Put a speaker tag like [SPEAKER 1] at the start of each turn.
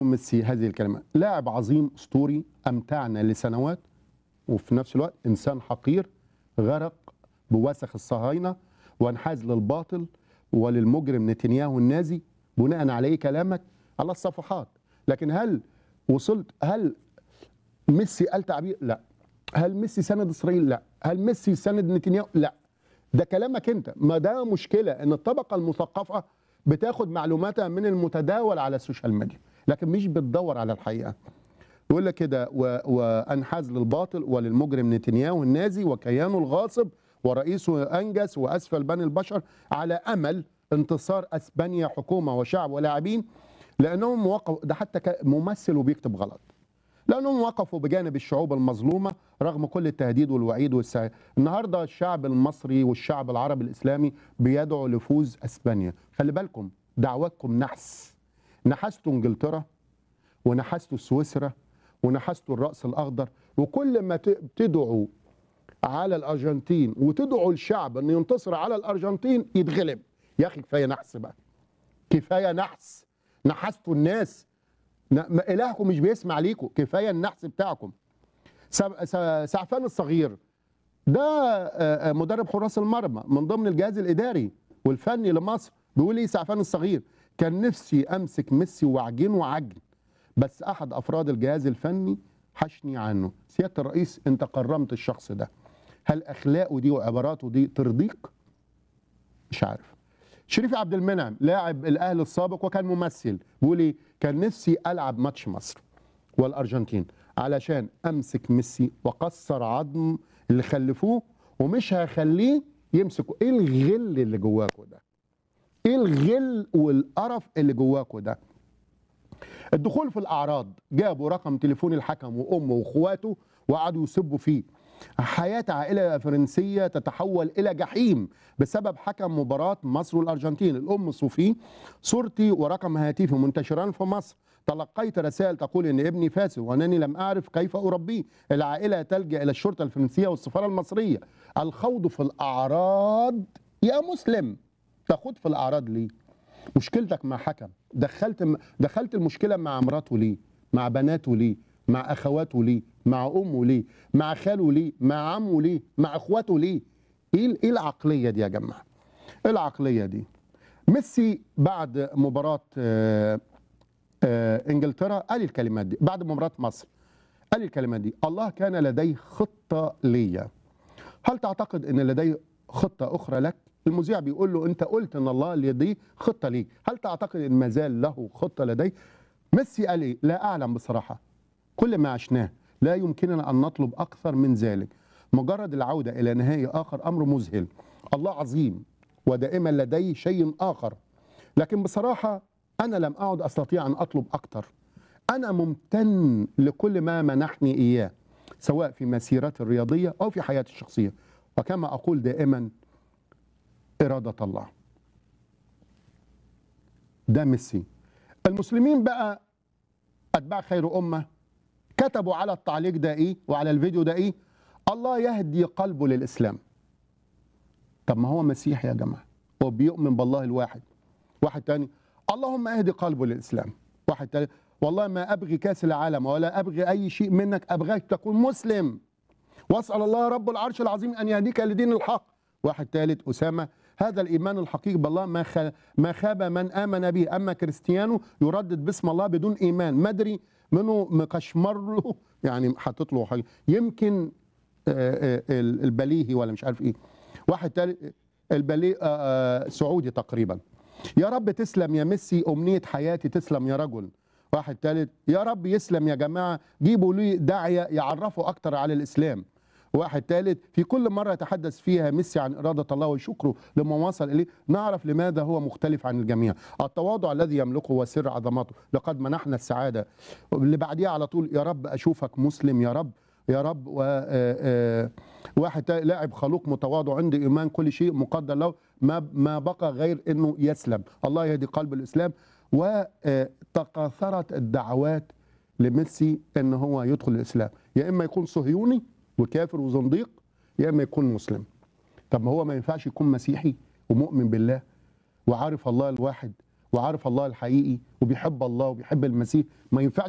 [SPEAKER 1] ميسي هذه الكلمة لاعب عظيم أسطوري أمتعنا لسنوات وفي نفس الوقت إنسان حقير غرق بوسخ الصهاينة وانحاز للباطل وللمجرم نتنياهو النازي بناء عليه كلامك على الصفحات لكن هل وصلت هل ميسي قال تعبير لا هل ميسي سند اسرائيل لا هل ميسي سند نتنياهو لا ده كلامك انت ما ده مشكله ان الطبقه المثقفه بتاخد معلوماتها من المتداول على السوشيال ميديا لكن مش بتدور على الحقيقه يقول لك كده و- وانحاز للباطل وللمجرم نتنياهو النازي وكيانه الغاصب ورئيسه انجس واسفل بني البشر على امل انتصار اسبانيا حكومه وشعب ولاعبين لانهم وقفوا ده حتى ك- ممثل وبيكتب غلط لانهم وقفوا بجانب الشعوب المظلومه رغم كل التهديد والوعيد والسعي النهارده الشعب المصري والشعب العربي الاسلامي بيدعو لفوز اسبانيا خلي بالكم دعواتكم نحس نحستوا انجلترا ونحستوا سويسرا ونحستوا الراس الاخضر وكل ما ت- تدعوا على الارجنتين وتدعوا الشعب انه ينتصر على الارجنتين يتغلب يا اخي كفايه نحس بقى كفايه نحس نحستوا الناس ن- ما- الهكم مش بيسمع ليكم كفايه النحس بتاعكم سع- سع- سعفان الصغير ده آه، آه، مدرب حراس المرمى من ضمن الجهاز الاداري والفني لمصر بيقول ايه سعفان الصغير كان نفسي امسك ميسي واعجنه عجن بس احد افراد الجهاز الفني حشني عنه سياده الرئيس انت كرمت الشخص ده هل اخلاقه دي وعباراته دي ترضيك مش عارف شريف عبد المنعم لاعب الاهلي السابق وكان ممثل بيقول ايه كان نفسي العب ماتش مصر والارجنتين علشان امسك ميسي واكسر عظم اللي خلفوه ومش هخليه يمسكوا ايه الغل اللي جواكوا ده ايه الغل والقرف اللي جواكوا ده الدخول في الاعراض جابوا رقم تليفون الحكم وامه واخواته وقعدوا يسبوا فيه حياة عائلة فرنسية تتحول إلى جحيم بسبب حكم مباراة مصر والأرجنتين الأم صوفي صورتي ورقم هاتفي منتشران في مصر تلقيت رسائل تقول إن ابني فاسد وأنني لم أعرف كيف أربيه العائلة تلجأ إلى الشرطة الفرنسية والسفارة المصرية الخوض في الأعراض يا مسلم تخوض في الأعراض ليه مشكلتك مع حكم دخلت دخلت المشكله مع مراته ليه مع بناته ليه مع اخواته ليه مع امه ليه مع خاله ليه مع عمه ليه مع اخواته ليه ايه ايه العقليه دي يا جماعه ايه العقليه دي ميسي بعد مباراه آه، آه، انجلترا قال الكلمات دي بعد مباراه مصر قال الكلمات دي الله كان لديه خطه ليا هل تعتقد ان لديه خطه اخرى لك المذيع بيقول له انت قلت ان الله لديه خطه ليك هل تعتقد ان ما زال له خطه لديه ميسي قال ايه لا اعلم بصراحه كل ما عشناه لا يمكننا ان نطلب اكثر من ذلك مجرد العوده الى نهائي اخر امر مذهل الله عظيم ودائما لديه شيء اخر لكن بصراحه انا لم اعد استطيع ان اطلب اكثر انا ممتن لكل ما منحني اياه سواء في مسيرتي الرياضيه او في حياتي الشخصيه وكما اقول دائما اراده الله ده ميسي المسلمين بقى اتباع خير امه كتبوا على التعليق ده ايه وعلى الفيديو ده ايه الله يهدي قلبه للاسلام طب ما هو مسيحي يا جماعه هو بيؤمن بالله الواحد واحد تاني اللهم اهدي قلبه للاسلام واحد تاني والله ما ابغي كاس العالم ولا ابغي اي شيء منك ابغاك تكون مسلم واسال الله رب العرش العظيم ان يهديك لدين الحق واحد ثالث اسامه هذا الايمان الحقيقي بالله ما خ... ما خاب من امن به اما كريستيانو يردد باسم الله بدون ايمان ما ادري منه مكشمر له يعني حاطط له حاجه يمكن آه، آه، البليهي ولا مش عارف ايه واحد تالت البليه آه، آه، سعودي تقريبا يا رب تسلم يا ميسي امنيه حياتي تسلم يا رجل واحد تالت يا رب يسلم يا جماعه جيبوا لي داعيه يعرفوا اكتر على الاسلام واحد ثالث في كل مرة يتحدث فيها ميسي عن إرادة الله وشكره لما وصل إليه نعرف لماذا هو مختلف عن الجميع التواضع الذي يملكه هو سر عظمته لقد منحنا السعادة اللي بعديها على طول يا رب أشوفك مسلم يا رب يا رب و آه، آه، واحد تاني لاعب خلوق متواضع عنده ايمان كل شيء مقدر له ما ما بقى غير انه يسلم الله يهدي قلب الاسلام وتكاثرت الدعوات لميسي ان هو يدخل الاسلام يا اما يكون صهيوني وكافر وزنديق يا اما يكون مسلم طب ما هو ما ينفعش يكون مسيحي ومؤمن بالله وعارف الله الواحد وعارف الله الحقيقي وبيحب الله وبيحب المسيح ما ينفعش